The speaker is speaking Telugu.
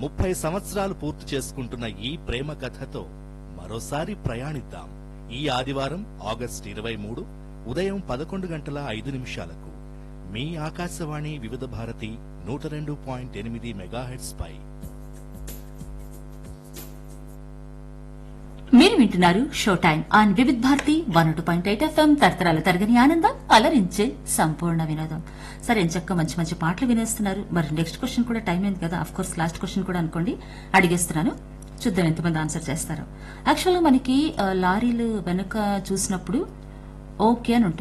ముప్పై సంవత్సరాలు పూర్తి చేసుకుంటున్న ఈ ప్రేమ కథతో మరోసారి ప్రయాణిద్దాం ఈ ఆదివారం ఆగస్టు ఇరవై మూడు ఉదయం పదకొండు గంటల ఐదు నిమిషాలకు మీ ఆకాశవాణి వివిధ భారతి నూట రెండు పాయింట్ ఎనిమిది మెగాహెట్స్ పై మీరు వింటున్నారు show time on Vividh Bharati one two point eight FM తరతరాల తరగని ఆనందం అలరించే సంపూర్ణ వినోదం సరే ఎంచక్క మంచి మంచి పాటలు వినేస్తున్నారు మరి నెక్స్ట్ క్వశ్చన్ కూడా టైం అయింది కదా అఫ్ కోర్స్ లాస్ట్ క్వశ్చన్ కూడా అనుకోండి అడిగేస్తున్నాను చూద్దాం ఎంతమంది ఆన్సర్ చేస్తారు యాక్చువల్గా మనకి ఆ, లారీలు వెనుక చూసినప్పుడు ఓకే అని ఉంటుంది